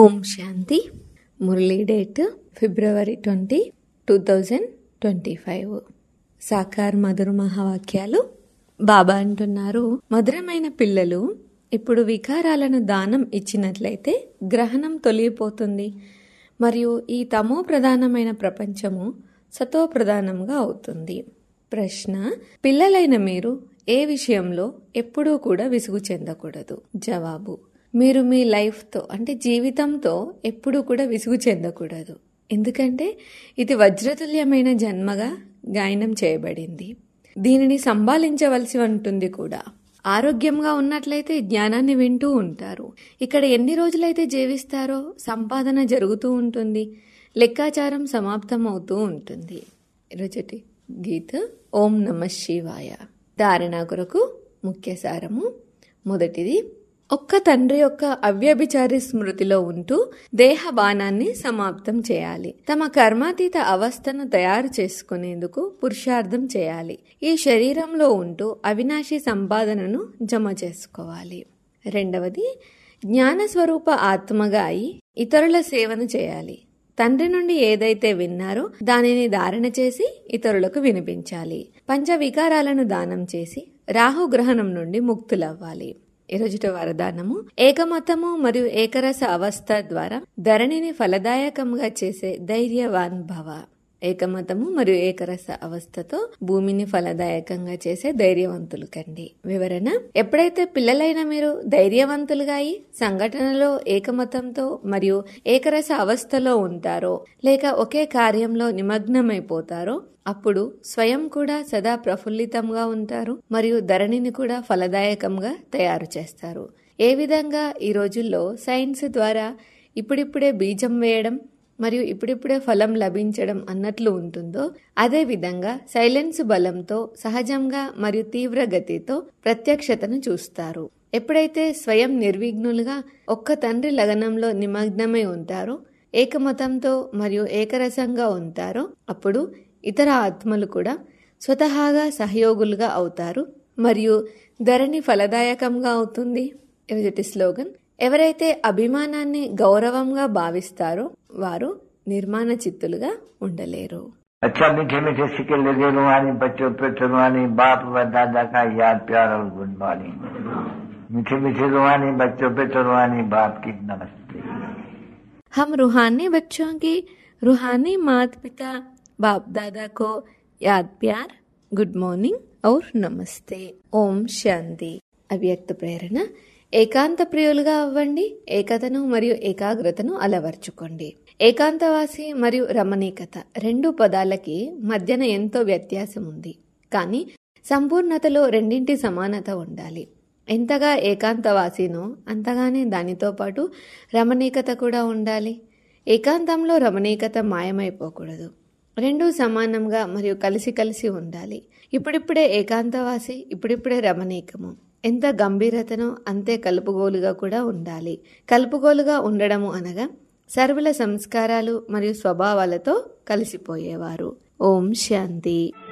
ఓం శాంతి మురళీ date February twenty two thousand twenty five సాకార్ మధుర మహావాక్యాలు బాబా అంటున్నారు మధురమైన పిల్లలు ఇప్పుడు వికారాలను దానం ఇచ్చినట్లయితే గ్రహణం తొలగిపోతుంది మరియు ఈ తమో ప్రధానమైన ప్రపంచము సతో ప్రధానంగా అవుతుంది ప్రశ్న పిల్లలైన మీరు ఏ విషయంలో ఎప్పుడూ కూడా విసుగు చెందకూడదు జవాబు మీరు మీ లైఫ్తో అంటే జీవితంతో ఎప్పుడూ కూడా విసుగు చెందకూడదు ఎందుకంటే ఇది వజ్రతుల్యమైన జన్మగా గాయనం చేయబడింది దీనిని సంభాలించవలసి ఉంటుంది కూడా ఆరోగ్యంగా ఉన్నట్లయితే జ్ఞానాన్ని వింటూ ఉంటారు ఇక్కడ ఎన్ని రోజులైతే జీవిస్తారో సంపాదన జరుగుతూ ఉంటుంది లెక్కాచారం సమాప్తం అవుతూ ఉంటుంది రోజటి గీత ఓం నమ శివాయ ధారణ కొరకు ముఖ్య సారము మొదటిది ఒక్క తండ్రి యొక్క అవ్యభిచారి స్మృతిలో ఉంటూ దేహ బాణాన్ని సమాప్తం చేయాలి తమ కర్మాతీత అవస్థను తయారు చేసుకునేందుకు పురుషార్థం చేయాలి ఈ శరీరంలో ఉంటూ అవినాశి సంపాదనను జమ చేసుకోవాలి రెండవది జ్ఞాన స్వరూప ఆత్మగా అయి ఇతరుల సేవను చేయాలి తండ్రి నుండి ఏదైతే విన్నారో దానిని ధారణ చేసి ఇతరులకు వినిపించాలి పంచ వికారాలను దానం చేసి రాహుగ్రహణం నుండి ముక్తులవ్వాలి ఈరోజుట వరదానము ఏకమతము మరియు ఏకరస అవస్థ ద్వారా ధరణిని ఫలదాయకంగా చేసే ధైర్యవాన్ భవ ఏకమతము మరియు ఏకరస అవస్థతో భూమిని ఫలదాయకంగా చేసే ధైర్యవంతులు కండి వివరణ ఎప్పుడైతే పిల్లలైన మీరు ధైర్యవంతులుగా అయి సంఘటనలో ఏకమతంతో మరియు ఏకరస అవస్థలో ఉంటారో లేక ఒకే కార్యంలో నిమగ్నమైపోతారో అప్పుడు స్వయం కూడా సదా ప్రఫుల్లితంగా ఉంటారు మరియు ధరణిని కూడా ఫలదాయకంగా తయారు చేస్తారు ఏ విధంగా ఈ రోజుల్లో సైన్స్ ద్వారా ఇప్పుడిప్పుడే బీజం వేయడం మరియు ఇప్పుడిప్పుడే ఫలం లభించడం అన్నట్లు ఉంటుందో అదే విధంగా సైలెన్స్ బలంతో సహజంగా మరియు తీవ్ర గతితో ప్రత్యక్షతను చూస్తారు ఎప్పుడైతే స్వయం నిర్విఘ్నులుగా ఒక్క తండ్రి లగనంలో నిమగ్నమై ఉంటారో ఏకమతంతో మరియు ఏకరసంగా ఉంటారో అప్పుడు ఇతర ఆత్మలు కూడా స్వతహాగా సహయోగులుగా అవుతారు మరియు ధరణి ఫలదాయకంగా అవుతుంది ఎదుటి స్లోగన్ ఎవరైతే అభిమానాన్ని గౌరవంగా భావిస్తారో వారు నిర్మాణ చిత్తులుగా ఉండలేరు अच्छा मीठे मीठे सिक्के लगे रुहानी बच्चों पे रुहानी बाप व दादा का याद प्यार और गुड मॉर्निंग मीठे मीठे रुहानी बच्चों पे रुहानी बाप की नमस्ते हम रूहानी बच्चों की रूहानी माता पिता बाप दादा को याद प्यार गुड मॉर्निंग और నమస్తే ఓం శాంతి అవ్యక్త ప్రేరణ ఏకాంత ప్రియులుగా అవ్వండి ఏకతను మరియు ఏకాగ్రతను అలవర్చుకోండి ఏకాంతవాసి మరియు రమణీకత రెండు పదాలకి మధ్యన ఎంతో వ్యత్యాసం ఉంది కానీ సంపూర్ణతలో రెండింటి సమానత ఉండాలి ఎంతగా ఏకాంతవాసినో అంతగానే దానితో పాటు రమణీకత కూడా ఉండాలి ఏకాంతంలో రమణీకత మాయమైపోకూడదు రెండూ సమానంగా మరియు కలిసి కలిసి ఉండాలి ఇప్పుడిప్పుడే ఏకాంతవాసి ఇప్పుడిప్పుడే రమణీకము ఎంత గంభీరతనో అంతే కలుపుగోలుగా కూడా ఉండాలి కలుపుగోలుగా ఉండడము అనగా సర్వుల సంస్కారాలు మరియు స్వభావాలతో కలిసిపోయేవారు ఓం శాంతి